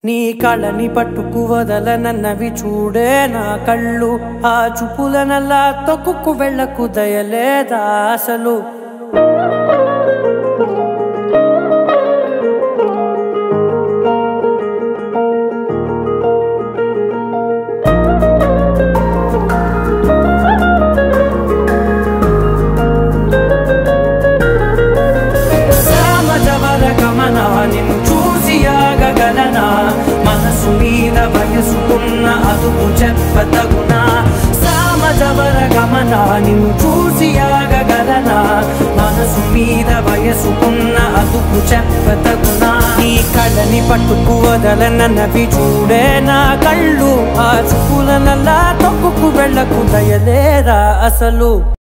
నీ కళని పట్టుకు వదలనన్నవి చూడే నా కళ్ళు ఆ చూపులనల్లా తొక్కుకు వెళ్ళకు దయలేదా అసలు సామజవర గమన నిన్ను చూసి ఆగగలనా మనసు మీద వయసుకున్న అదుపు చెప్పతగునా సామజవర గమన నిన్ను చూసి ఆగగలనా మనసు మీద వయసుకున్న అదుపు చెప్పతగునా నీ కళ్ళని పట్టుకు వదలనన్నవి చూడే నా కళ్ళు ఆ చూపులనల్లా తొక్కుకు వెళ్ళకు దయలేరా అసలు